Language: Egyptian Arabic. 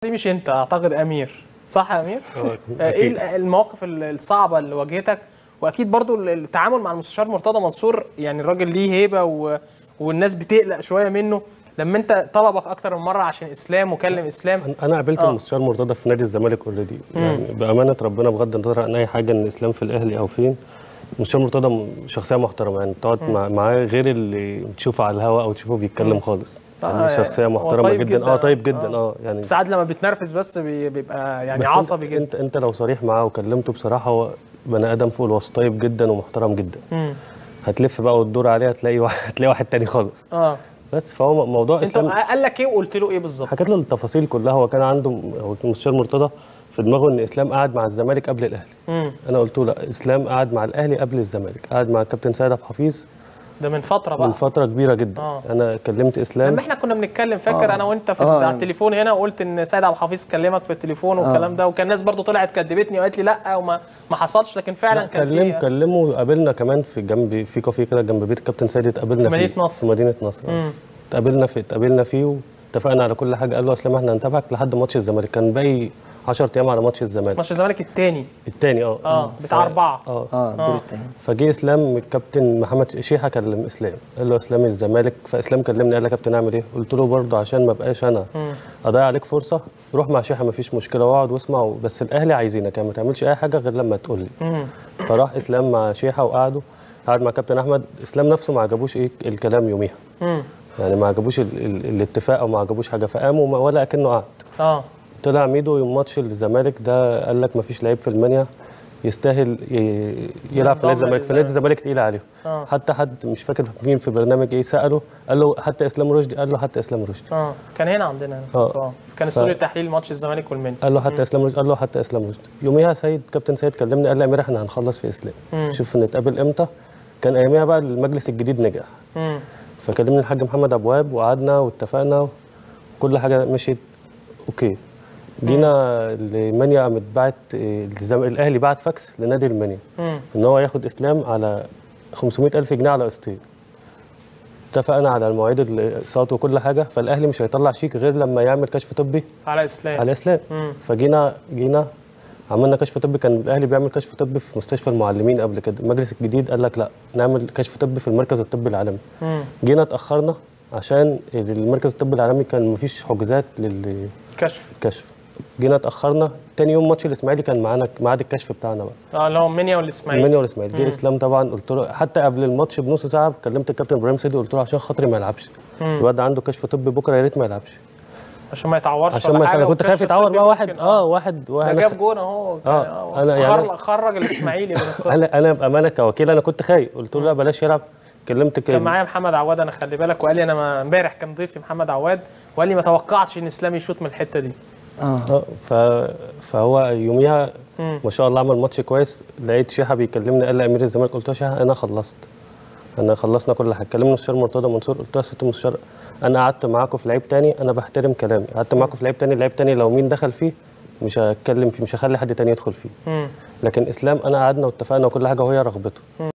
دي مش انت اعتقد امير صح يا امير هو آه، ايه أكيد. ال- المواقف ال- الصعبه اللي واجهتك واكيد برضو ال- التعامل مع المستشار مرتضى منصور يعني الراجل ليه هيبه و... والناس بتقلق شويه منه لما انت طلبك اكتر من مره عشان اسلام وكلم اسلام انا قابلت آه. المستشار مرتضى في نادي الزمالك اوريدي يعني بامانه ربنا بغض النظر عن اي حاجه ان الاسلام في الاهلي او فين المستشار مرتضى م- شخصيه محترمه يعني تقعد مع- معاه غير اللي تشوفه على الهواء او تشوفه بيتكلم خالص آه، يعني شخصيه هو محترمه طيب جدا. جداً. اه طيب جدا آه. اه يعني ساعات لما بيتنرفز بس بي- بيبقى يعني بس عصبي انت جدا انت انت لو صريح معاه وكلمته بصراحه هو بني ادم فوق الوسط طيب جدا ومحترم جدا مم. هتلف بقى وتدور عليه هتلاقي واحد هتلاقي واحد تاني خالص اه بس فهو موضوع انت اسلام قال لك ايه وقلت له ايه بالظبط حكيت له التفاصيل كلها هو كان عنده هو المستشار مرتضى في دماغه ان اسلام قعد مع الزمالك قبل الاهلي مم. انا قلت له لا اسلام قعد مع الاهلي قبل الزمالك قعد مع الكابتن سيد عبد الحفيظ ده من فتره من بقى فتره كبيره جدا آه. انا كلمت اسلام لما احنا كنا بنتكلم فاكر آه. انا وانت في آه. على التليفون هنا وقلت ان سيد عبد الحفيظ كلمك في التليفون والكلام ده وكان الناس برضو طلعت كدبتني وقالت لي لا وما ما حصلش لكن فعلا كان كلم في كلمه وقابلنا كمان في جنب في كافيه كده جنب بيت الكابتن سيد اتقابلنا في فيه مدينة نصر. في مدينه نصر آه. اتقابلنا في اتقابلنا فيه واتفقنا على كل حاجه قال له اسلام احنا هنتابعك لحد ماتش الزمالك كان باقي 10 ايام على ماتش الزمالك ماتش الزمالك الثاني الثاني اه اه بتاع اربعه اه اه الدور الثاني فجه اسلام الكابتن محمد شيحه كلم اسلام قال له اسلام الزمالك فاسلام كلمني قال لي يا كابتن اعمل ايه؟ قلت له برضه عشان ما بقاش انا اضيع عليك فرصه روح مع شيحه ما فيش مشكله واقعد واسمع بس الاهلي عايزينك يعني ما تعملش اي حاجه غير لما تقول لي مم. فراح اسلام مع شيحه وقعدوا قعد مع كابتن احمد اسلام نفسه ما عجبوش ايه الكلام يوميها مم. يعني ما عجبوش ال ال الاتفاق او ما عجبوش حاجه فقام وما- ولا اكنه قعد اه طلع ميدو يوم ماتش الزمالك ده قال لك ما فيش لعيب في المنيا يستاهل ي- يلعب في ينضم نادي الزمالك في نادي للزمالك. الزمالك تقيل عليهم آه. حتى حد مش فاكر مين في برنامج ايه ساله قال له حتى اسلام رشدي قال له حتى اسلام رشدي اه كان هنا عندنا هنا آه. اه كان استوديو تحليل ماتش الزمالك والمنيا قال له حتى اسلام رشدي قال له حتى اسلام رشدي يوميها سيد كابتن سيد كلمني قال لي يا امير احنا هنخلص في اسلام شوف نتقابل امتى كان اياميها بقى المجلس الجديد نجح مم. فكلمني الحاج محمد ابواب وقعدنا واتفقنا وكل حاجه مشيت اوكي جينا المنيا قامت بعت إيه، الزم- الاهلي بعت فاكس لنادي المنيا مم. ان هو ياخد اسلام على 500 الف جنيه على قسطين اتفقنا على المواعيد الاقساط وكل حاجه فالاهلي مش هيطلع شيك غير لما يعمل كشف طبي على اسلام على اسلام مم. فجينا جينا عملنا كشف طبي كان الاهلي بيعمل كشف طبي في مستشفى المعلمين قبل كده المجلس الجديد قال لك لا نعمل كشف طبي في المركز الطبي العالمي مم. جينا اتاخرنا عشان المركز الطبي العالمي كان مفيش حجوزات كشف للكشف جينا اتاخرنا تاني يوم ماتش الاسماعيلي كان معانا ميعاد الكشف بتاعنا بقى اه اللي هو منيا والاسماعيلي المنيا والاسماعيلي جه اسلام طبعا قلت له حتى قبل الماتش بنص ساعه كلمت الكابتن ابراهيم سيدي قلت له عشان خاطري ما يلعبش الواد عنده كشف طبي بكره يا ريت ما يلعبش عشان ما يتعورش عشان ولا ما حاجه انا كنت خايف والكشف يتعور الطبي بقى واحد ممكن- اه واحد ده واحد جاب جون اهو كان- آه، آه. أنا يعني- خر- خرج الاسماعيلي من القصه انا انا بامانه كوكيل انا كنت خايف قلت له لا بلاش يلعب كلمت كان ك... معايا محمد عواد انا خلي بالك وقال لي انا ما- امبارح كان ضيفي محمد عواد وقال لي ما توقعتش ان اسلام يشوط من الحته دي اه اه ف... فهو يوميها ما شاء الله عمل ماتش كويس لقيت شيحه بيكلمني قال لي امير الزمالك قلت له يا شيحه انا خلصت انا خلصنا كل حاجه كلمني المستشار مرتضى منصور قلت له يا ست مستشار انا قعدت معاكم في لعيب تاني انا بحترم كلامي قعدت معاكم في لعيب تاني لعيب تاني لو مين دخل فيه مش هتكلم فيه مش هخلي حد تاني يدخل فيه مم. لكن اسلام انا قعدنا واتفقنا وكل حاجه وهي رغبته